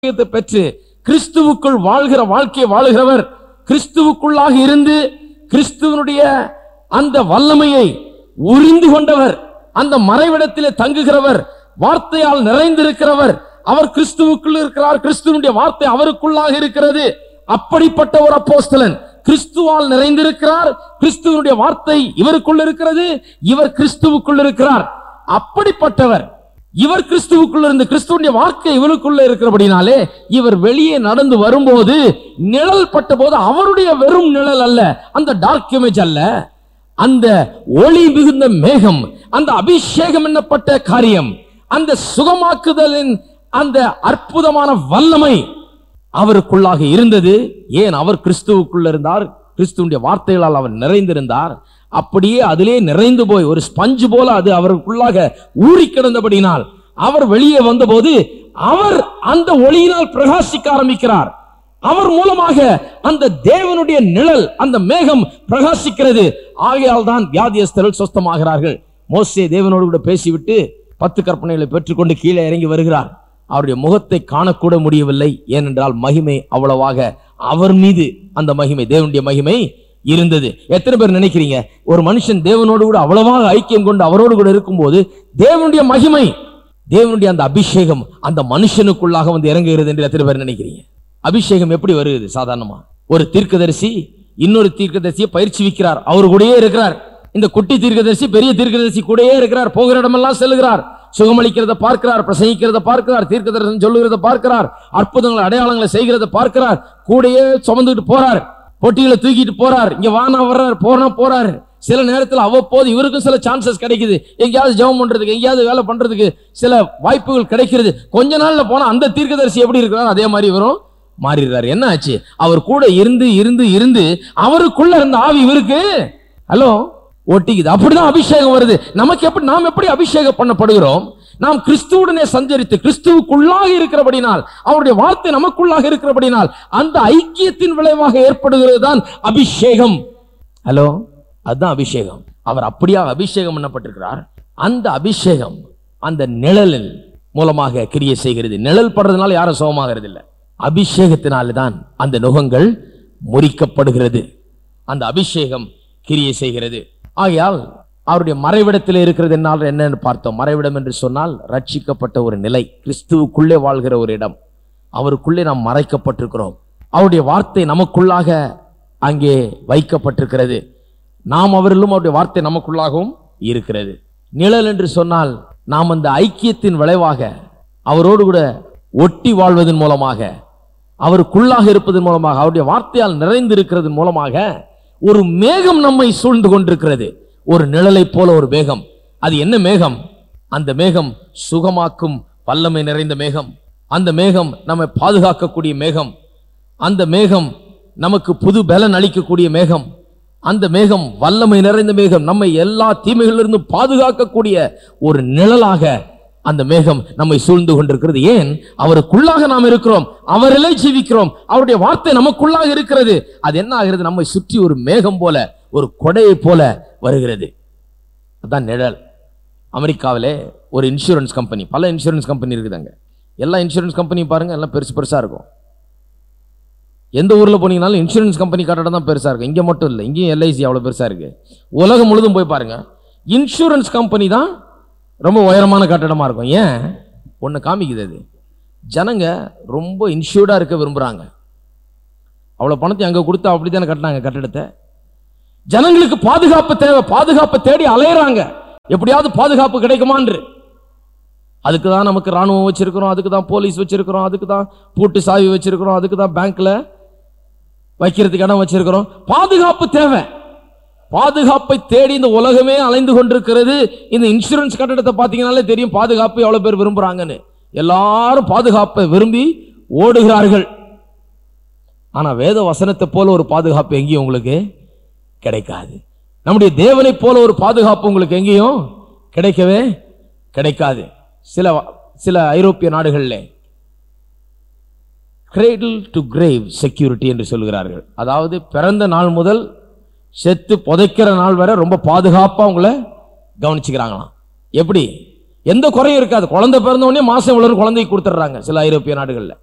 அபிஷேகத்தை பெற்று கிறிஸ்துவுக்குள் வாழ்கிற வாழ்க்கையை வாழுகிறவர் கிறிஸ்துவுக்குள்ளாக இருந்து கிறிஸ்துவனுடைய அந்த வல்லமையை உறிந்து கொண்டவர் அந்த மறைவிடத்திலே தங்குகிறவர் வார்த்தையால் நிறைந்திருக்கிறவர் அவர் கிறிஸ்துவுக்குள் இருக்கிறார் கிறிஸ்துவனுடைய வார்த்தை அவருக்குள்ளாக இருக்கிறது அப்படிப்பட்ட ஒரு அப்போஸ்தலன் கிறிஸ்துவால் நிறைந்திருக்கிறார் கிறிஸ்துவனுடைய வார்த்தை இவருக்குள் இருக்கிறது இவர் கிறிஸ்துவுக்குள் இருக்கிறார் அப்படிப்பட்டவர் இவர் கிறிஸ்துவுக்குள்ள இருந்து கிறிஸ்துவனுடைய வார்த்தை இவருக்குள்ள இருக்கிறபடினாலே இவர் வெளியே நடந்து வரும்போது நிழல் பட்ட போது அவருடைய வெறும் நிழல் அல்ல அந்த டார்க் இமேஜ் அல்ல அந்த ஒளி மிகுந்த மேகம் அந்த அபிஷேகம் என்னப்பட்ட காரியம் அந்த சுகமாக்குதலின் அந்த அற்புதமான வல்லமை அவருக்குள்ளாக இருந்தது ஏன் அவர் கிறிஸ்துவுக்குள்ள இருந்தார் கிறிஸ்துவனுடைய வார்த்தைகளால் அவர் நிறைந்திருந்தார் அப்படியே அதிலே நிறைந்து போய் ஒரு ஸ்பஞ்சு போல அது அவருக்குள்ளாக ஊறி கிடந்தபடினால் அவர் வெளியே வந்தபோது அவர் அந்த ஒளியினால் பிரகாசிக்க ஆரம்பிக்கிறார் அவர் மூலமாக அந்த தேவனுடைய நிழல் அந்த மேகம் பிரகாசிக்கிறது ஆகையால் தான் வியாதியஸ்தர்கள் சொஸ்தமாகிறார்கள் மோசே தேவனோடு கூட பேசிவிட்டு பத்து கற்பனைகளை பெற்றுக்கொண்டு கீழே இறங்கி வருகிறார் அவருடைய முகத்தை காணக்கூட முடியவில்லை ஏனென்றால் மகிமை அவ்வளவாக அவர் மீது அந்த மகிமை தேவனுடைய மகிமை இருந்தது எத்தனை பேர் நினைக்கிறீங்க ஒரு மனுஷன் தேவனோடு கூட அவ்வளவாக ஐக்கியம் கொண்டு அவரோடு கூட இருக்கும்போது தேவனுடைய மகிமை தேவனுடைய அந்த அபிஷேகம் அந்த மனுஷனுக்குள்ளாக வந்து இறங்குகிறது என்று எத்தனை பேர் நினைக்கிறீங்க அபிஷேகம் எப்படி வருகிறது சாதாரணமா ஒரு தீர்க்கதரிசி இன்னொரு தீர்க்கதரிசியை பயிற்சி விக்கிறார் அவர் கூடயே இருக்கிறார் இந்த குட்டி தீர்க்கதரிசி பெரிய தீர்க்கதரிசி கூடயே இருக்கிறார் போகிற இடமெல்லாம் செல்லுகிறார் சுகமளிக்கிறத பார்க்கிறார் பிரசங்கிக்கிறத பார்க்கிறார் தீர்க்கதரிசனம் சொல்லுகிறத பார்க்கிறார் அற்புதங்களை அடையாளங்களை செய்கிறத பார்க்கிறார் கூடயே சுமந்துட்டு போறார் பொட்டிகளை தூக்கிட்டு போறார் இங்க வானா வர்றார் போனா போறாரு சில நேரத்தில் அவ்வப்போது இவருக்கும் சில சான்சஸ் கிடைக்குது எங்கேயாவது ஜெபம் பண்றதுக்கு எங்கேயாவது வேலை பண்றதுக்கு சில வாய்ப்புகள் கிடைக்கிறது கொஞ்ச நாள்ல போனா அந்த தீர்க்கதரிசி எப்படி இருக்கிறார் அதே மாதிரி இவரும் மாறிடுறாரு என்ன ஆச்சு அவர் கூட இருந்து இருந்து இருந்து அவருக்குள்ள இருந்த ஆவி இவருக்கு ஹலோ ஒட்டிக்குது அப்படிதான் அபிஷேகம் வருது நமக்கு எப்படி நாம் எப்படி அபிஷேகம் பண்ணப்படுகிறோம் நாம் கிறிஸ்துவுடனே சஞ்சரித்து கிறிஸ்துவுக்குள்ளாக இருக்கிறபடினால் அவருடைய வார்த்தை நமக்குள்ளாக இருக்கிறபடினால் அந்த ஐக்கியத்தின் விளைவாக ஏற்படுகிறது தான் அபிஷேகம் ஹலோ அதுதான் அபிஷேகம் அவர் அப்படியாக அபிஷேகம் பண்ணப்பட்டிருக்கிறார் அந்த அபிஷேகம் அந்த நிழலில் மூலமாக கிரியை செய்கிறது நிழல் படுறதுனால யாரும் சுகமாகிறது இல்லை அபிஷேகத்தினால தான் அந்த நுகங்கள் முறிக்கப்படுகிறது அந்த அபிஷேகம் கிரியை செய்கிறது ஆகையால் அவருடைய மறைவிடத்தில் இருக்கிறது என்னால் என்னன்னு பார்த்தோம் மறைவிடம் என்று சொன்னால் ரட்சிக்கப்பட்ட ஒரு நிலை கிறிஸ்துவுக்குள்ளே வாழ்கிற ஒரு இடம் அவருக்குள்ளே நாம் மறைக்கப்பட்டிருக்கிறோம் அவருடைய வார்த்தை நமக்குள்ளாக அங்கே வைக்கப்பட்டிருக்கிறது நாம் அவரிலும் அவருடைய வார்த்தை நமக்குள்ளாகவும் இருக்கிறது நிழல் என்று சொன்னால் நாம் அந்த ஐக்கியத்தின் விளைவாக அவரோடு கூட ஒட்டி வாழ்வதன் மூலமாக அவருக்குள்ளாக இருப்பதன் மூலமாக அவருடைய வார்த்தையால் நிறைந்து இருக்கிறதன் மூலமாக ஒரு மேகம் நம்மை சூழ்ந்து கொண்டிருக்கிறது ஒரு நிழலைப் போல ஒரு மேகம் அது என்ன மேகம் அந்த மேகம் சுகமாக்கும் வல்லமை நிறைந்த மேகம் அந்த மேகம் நம்மை பாதுகாக்கக்கூடிய மேகம் அந்த மேகம் நமக்கு புது பலன் அளிக்கக்கூடிய மேகம் அந்த மேகம் வல்லமை நிறைந்த மேகம் நம்மை எல்லா தீமைகளிலிருந்து பாதுகாக்கக்கூடிய ஒரு நிழலாக அந்த மேகம் நம்மை சூழ்ந்து கொண்டிருக்கிறது ஏன் அவருக்குள்ளாக நாம் இருக்கிறோம் அவரிலே ஜீவிக்கிறோம் அவருடைய வார்த்தை நமக்குள்ளாக இருக்கிறது அது என்ன ஆகிறது நம்மை சுற்றி ஒரு மேகம் போல ஒரு கொடையை போல வருகிறது அதான் நிழல் அமெரிக்காவிலே ஒரு இன்சூரன்ஸ் கம்பெனி பல இன்சூரன்ஸ் கம்பெனி இருக்குதாங்க எல்லா இன்சூரன்ஸ் கம்பெனி பாருங்க எல்லாம் பெருசு பெருசா இருக்கும் எந்த ஊர்ல போனீங்கனாலும் இன்சூரன்ஸ் கம்பெனி கட்டடம் தான் பெருசா இருக்கும் இங்க மட்டும் இல்லை இங்கேயும் எல்ஐசி அவ்வளவு பெருசா இருக்கு உலகம் முழுதும் போய் பாருங்க இன்சூரன்ஸ் கம்பெனி தான் ரொம்ப உயரமான கட்டடமா இருக்கும் ஏன் ஒன்று காமிக்குது அது ஜனங்க ரொம்ப இன்சூர்டா இருக்க விரும்புறாங்க அவ்வளோ பணத்தை அங்கே கொடுத்து அப்படி தானே கட்டினாங்க கட்டடத்தை ஜனங்களுக்கு பாதுகாப்பு தேவை பாதுகாப்பை தேடி அலையறாங்க எப்படியாவது பாதுகாப்பு கிடைக்குமான்று அதுக்கு தான் நமக்கு ராணுவம் வச்சிருக்கிறோம் அதுக்கு தான் போலீஸ் வச்சிருக்கிறோம் அதுக்கு தான் பூட்டு சாவி வச்சிருக்கிறோம் அதுக்கு தான் பேங்க்ல வைக்கிறதுக்கு இடம் வச்சிருக்கிறோம் பாதுகாப்பு தேவை பாதுகாப்பை தேடி இந்த உலகமே அலைந்து கொண்டிருக்கிறது இந்த இன்சூரன்ஸ் கட்டடத்தை பார்த்தீங்கன்னாலே தெரியும் பாதுகாப்பு எவ்வளவு பேர் விரும்புறாங்கன்னு எல்லாரும் பாதுகாப்பை விரும்பி ஓடுகிறார்கள் ஆனா வேத வசனத்தை போல ஒரு பாதுகாப்பு எங்கேயும் உங்களுக்கு கிடைக்காது நம்முடைய தேவனைப் போல ஒரு பாதுகாப்பு உங்களுக்கு எங்கேயும் கிடைக்கவே கிடைக்காது சில சில ஐரோப்பிய நாடுகளில் கிரேடில் டு கிரேவ் செக்யூரிட்டி என்று சொல்கிறார்கள் அதாவது பிறந்த நாள் முதல் செத்து புதைக்கிற நாள் வரை ரொம்ப பாதுகாப்பா உங்களை கவனிச்சுக்கிறாங்களாம் எப்படி எந்த குறையும் இருக்காது குழந்தை பிறந்த உடனே மாசம் இவ்வளவு குழந்தைக்கு கொடுத்துட்றாங்க சில ஐரோப்பிய நாடுகளில்